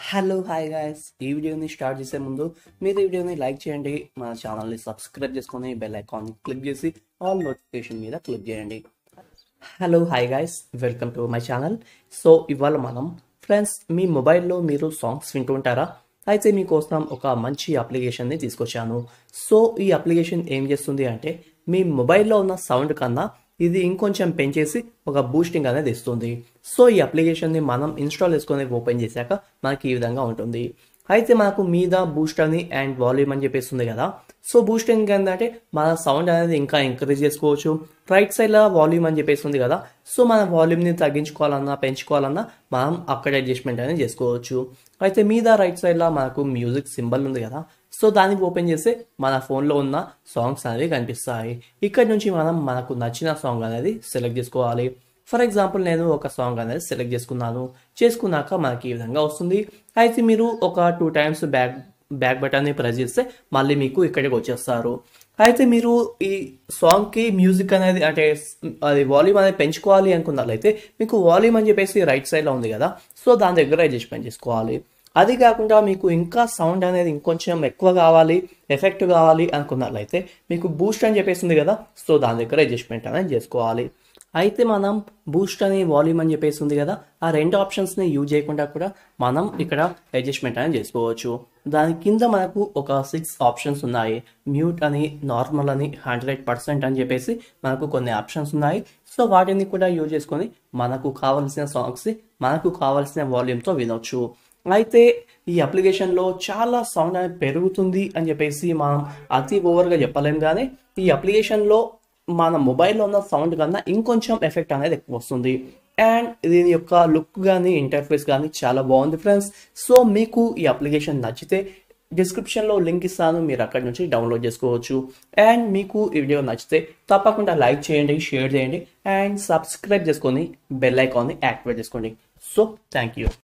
hello hi guys ఈ వీడియోని start చేసే ముందు మీరు ఈ వీడియోని లైక్ చేయండి మన ఛానల్ని సబ్స్క్రైబ్ చేసుకొని బెల్ ఐకాన్ క్లిక్ చేసి ఆల్ నోటిఫికేషన్ మీద క్లిక్ చేయండి hello hi guys welcome to my channel so ఇవాళ మనం ఫ్రెండ్స్ మీ మొబైల్లో మీరు సాంగ్స్ వింటుంటారా అయితే మీకోసం ఒక మంచి అప్లికేషన్ని తీసుకొచ్చాను సో ఈ అప్లికేషన్ ఏం చేస్తుంది అంటే మీ మొబైల్లో ఉన్న సౌండ్ కన్నా ఇది ఇంకొంచెం పెంచేసి ఒక బూస్టింగ్ అనేది ఇస్తుంది సో ఈ అప్లికేషన్ని మనం ఇన్స్టాల్ చేసుకొని ఓపెన్ చేశాక మనకి ఈ విధంగా ఉంటుంది అయితే మనకు మీద బూస్ట్ అని అండ్ వాల్యూమ్ అని చెప్పేస్తుంది కదా సో బూస్టింగ్ ఏంటంటే మన సౌండ్ అనేది ఇంకా ఎంకరేజ్ చేసుకోవచ్చు రైట్ సైడ్లో వాల్యూమ్ అని చెప్పేసి ఉంది కదా సో మన వాల్యూమ్ని తగ్గించుకోవాలన్నా పెంచుకోవాలన్నా మనం అక్కడ అడ్జస్ట్మెంట్ అనేది చేసుకోవచ్చు అయితే మీద రైట్ సైడ్లో మనకు మ్యూజిక్ సింబల్ ఉంది కదా సో దానికి ఓపెన్ చేస్తే మన ఫోన్లో ఉన్న సాంగ్స్ అనేవి కనిపిస్తాయి ఇక్కడ నుంచి మనం మనకు నచ్చిన సాంగ్ అనేది సెలెక్ట్ చేసుకోవాలి ఫర్ ఎగ్జాంపుల్ నేను ఒక సాంగ్ అనేది సెలెక్ట్ చేసుకున్నాను చేసుకున్నాక మనకి ఈ విధంగా వస్తుంది అయితే మీరు ఒక టూ టైమ్స్ బ్యాక్ బ్యాక్ బటన్ని ప్రెస్ చేస్తే మళ్ళీ మీకు ఇక్కడికి వచ్చేస్తారు అయితే మీరు ఈ సాంగ్కి మ్యూజిక్ అనేది అంటే అది వాల్యూమ్ అనేది పెంచుకోవాలి అనుకున్నట్లయితే మీకు వాల్యూమ్ అని చెప్పేసి రైట్ సైడ్లో ఉంది కదా సో దాని దగ్గర అడ్జస్ట్మెంట్ చేసుకోవాలి అది కాకుండా మీకు ఇంకా సౌండ్ అనేది ఇంకొంచెం ఎక్కువ కావాలి ఎఫెక్ట్ కావాలి అనుకున్నట్లయితే మీకు బూస్ట్ అని చెప్పేసి ఉంది కదా సో దాని దగ్గర అడ్జస్ట్మెంట్ అనేది చేసుకోవాలి అయితే మనం బూస్ట్ అని వాల్యూమ్ అని చెప్పేసి ఉంది కదా ఆ రెండు ఆప్షన్స్ని యూజ్ చేయకుండా కూడా మనం ఇక్కడ అడ్జస్ట్మెంట్ అనేది చేసుకోవచ్చు దాని కింద మనకు ఒక సిక్స్ ఆప్షన్స్ ఉన్నాయి మ్యూట్ అని నార్మల్ అని హండ్రెడ్ పర్సెంట్ అని చెప్పేసి మనకు కొన్ని ఆప్షన్స్ ఉన్నాయి సో వాటిని కూడా యూజ్ చేసుకొని మనకు కావాల్సిన సాంగ్స్ మనకు కావాల్సిన వాల్యూమ్తో వినొచ్చు అయితే ఈ అప్లికేషన్లో చాలా సౌండ్ అనేది పెరుగుతుంది అని చెప్పేసి మనం అతి ఓవర్గా చెప్పలేం కానీ ఈ అప్లికేషన్లో మన మొబైల్లో ఉన్న సౌండ్ కన్నా ఇంకొంచెం ఎఫెక్ట్ అనేది ఎక్కువ వస్తుంది అండ్ దీని యొక్క లుక్ కానీ ఇంటర్ఫేస్ కానీ చాలా బాగుంది ఫ్రెండ్స్ సో మీకు ఈ అప్లికేషన్ నచ్చితే డిస్క్రిప్షన్లో లింక్ ఇస్తాను మీరు అక్కడి నుంచి డౌన్లోడ్ చేసుకోవచ్చు అండ్ మీకు ఈ వీడియో నచ్చితే తప్పకుండా లైక్ చేయండి షేర్ చేయండి అండ్ సబ్స్క్రైబ్ చేసుకొని బెల్ ఐకాన్ని యాక్టివేట్ చేసుకోండి సో థ్యాంక్ యూ